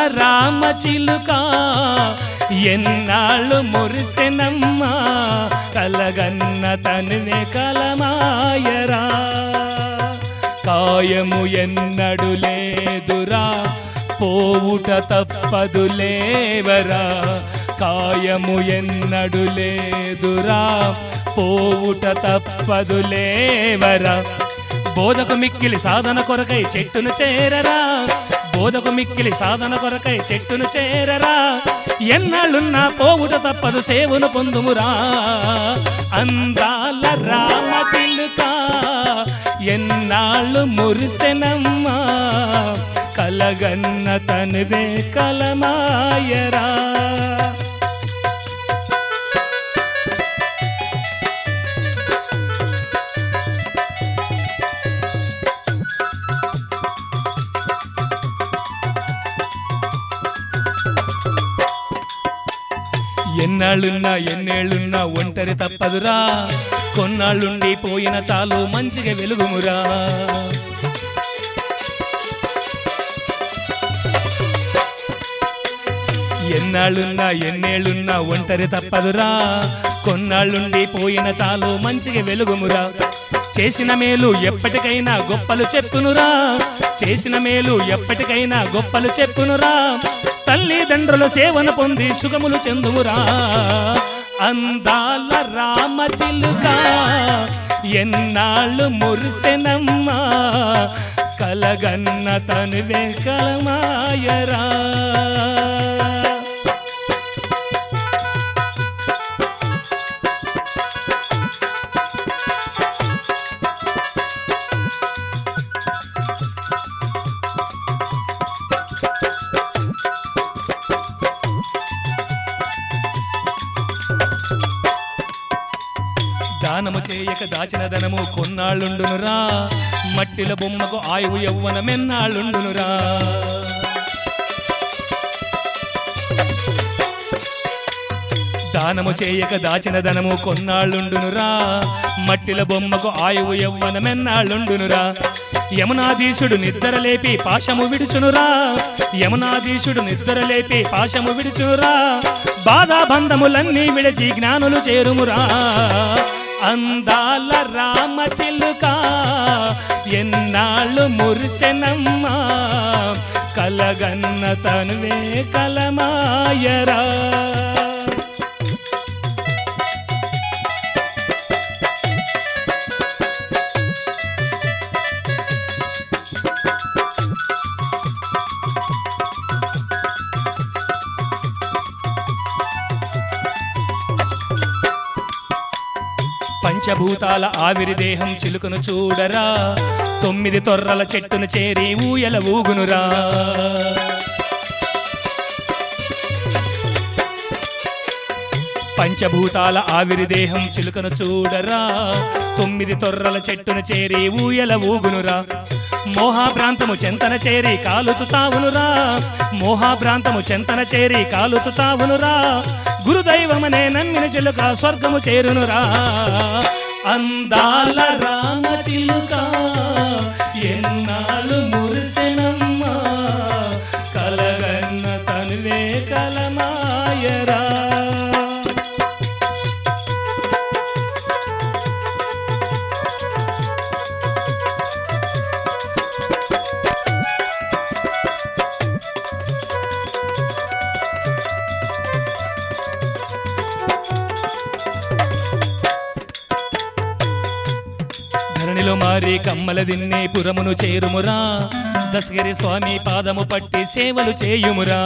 రామ చిలుక ఎన్నాళ్ళు మురిసెనమ్మా కలగన్న తనువే కలమాయరా కాయము ఎన్నడు లేదురా పోవుట తప్పదు లేవరా కాయము ఎన్నడు లేదురా పోవుట తప్పదు లేవరా బోధకు మిక్కిలి సాధన కొరకై చెట్టును చేరరా బోధకు మిక్కిలి సాధన కొరకై చెట్టును చేరరా ఎన్నాళ్ళున్నా పోవుట తప్పదు సేవను పొందుమురా అందాల రామ చిలుక ఎన్నాళ్ళు మురిసెనమ్మా కలగన్న తనువే కలమాయరా ఎన్నాళ్ళున్నా ఎన్నేళ్ళున్నా ఒంటరి తప్పదురా కొన్నాళ్ళుండి పోయిన చాలు మంచిగా వెలుగుమురా ఎన్నాళ్ళున్నా ఎన్నేళ్ళున్నా ఒంటరి తప్పదురా కొన్నాళ్ళుండి పోయిన చాలు మంచిగా వెలుగుమురా చేసిన మేలు ఎప్పటికైనా గొప్పలు చెప్పునురా చేసిన మేలు ఎప్పటికైనా గొప్పలు చెప్పునురా తల్లిదండ్రుల సేవను పొంది సుఖములు చెందుమురా అందాల రామ చిలుక ఎన్నాళ్ళు మురిసెనమ్మా కలగన్న తనువే కలమాయరా దానము చేయక దాచిన ధనము కొన్నాళ్ళుండునురా మట్టిల బొమ్మకు ఆయువు యవ్వనమెన్నాళ్ళుండునురా దానము చేయక దాచిన ధనము కొన్నాళ్ళుండునురా మట్టిల బొమ్మకు ఆయువు యవ్వనమెన్నాళ్ళుండునురా యమునాధీశుడు నిద్ర లేపి పాశము విడుచునురా యమునాధీశుడు నిద్ర లేపి పాశము విడుచునురా బాధాబంధములన్నీ విడిచి జ్ఞానులు చేరుమురా అందాల రామ చిలుక ఎన్నాళ్ళు మురిసెనమ్మా కలగన్న తనువే కలమాయరా పంచభూతాల ఆవిరి దేహం చిలుకను చూడరా తొమ్మిది తొర్రల చెట్టును చేరి ఊయల ఊగునురా పంచభూతాల ఆవిరి దేహం చిలుకను చూడరా తొమ్మిది తొర్రల చెట్టును చేరి ఊయల ఊగునురా మోహాభ్రాంతము చెంతన చేరి కాలుతు తావునురా మోహాభ్రాంతము చెంతన చేరి కాలుతు తావునురా గురుదైవమనే నమ్మిన చిలుక స్వర్గము చేరునురా అందాల రామ చిలుక ఎన్నాళ్ళు మురిసెనమ్మా కలగన్న తనువే కలమాయరా ధరణిలో మారి కమ్మల దిన్నే పురమును చేరుమురా దశగిరి స్వామి పాదము పట్టి సేవలు చేయుమురా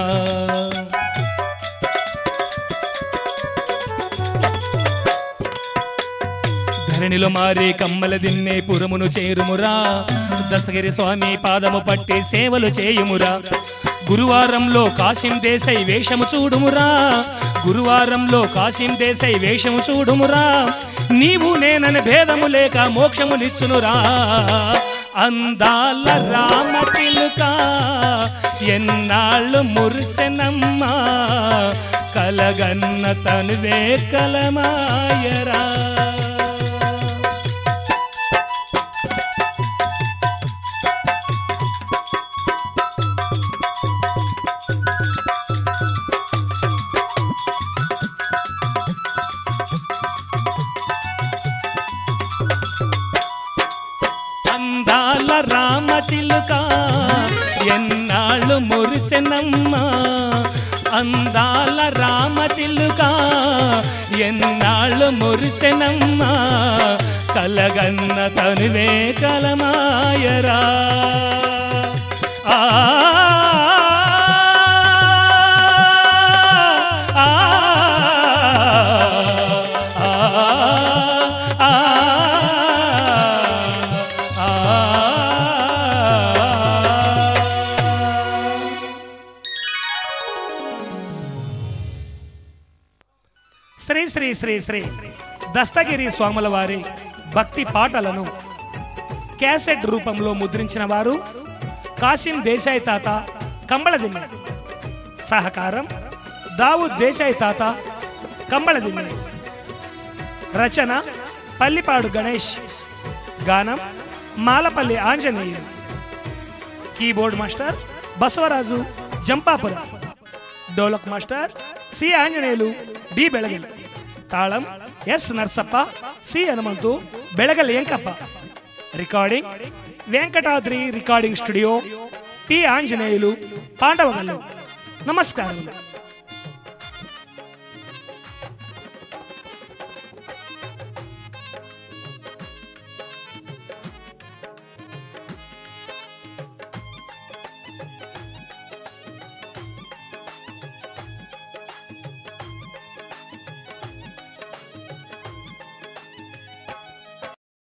ధరణిలో మారి కమ్మల దిన్నే పురమును చేరుమురా దశగిరి స్వామి పాదము పట్టి సేవలు చేయుమురా గురువారంలో కాశీం దేశై వేషము చూడుమురా గురువారంలో కాశీం దేశై వేషము చూడుమురా నీవు నేనని భేదము లేక మోక్షము నిచ్చునురా అందాల రామ చిలుక ఎన్నాళ్ళు మురిసెనమ్మా కలగన్న తనువే కలమాయరా చిలుక ఎన్నాళ్ళు మురిసెనమ్మా అందాల రామ చిలుక ఎన్నాళ్ళు మురిసెనమ్మా కలగన్న తనువే కలమాయరా ఆ ఆ ఆ శ్రీ శ్రీ శ్రీ శ్రీ దస్తగిరి స్వాముల వారి భక్తి పాటలను క్యాసెట్ రూపంలో ముద్రించిన వారు కాసిం దేశాయ్ తాత కంబళదిన్నె సహకారం దావుద్ దేశాయ్ తాత కంబళదిన్నె రచన పల్లిపాడు గణేష్ గానం Malapalli Anjaneyulu keyboard master Basavaraju Jampapuram dholak master C Anjaneyulu D Belagal తాళం S Narsappa C Hanumanthu Belagal Enkappa recording Venkatadri recording studio P Anjaneyulu Pandavagallu నమస్కారం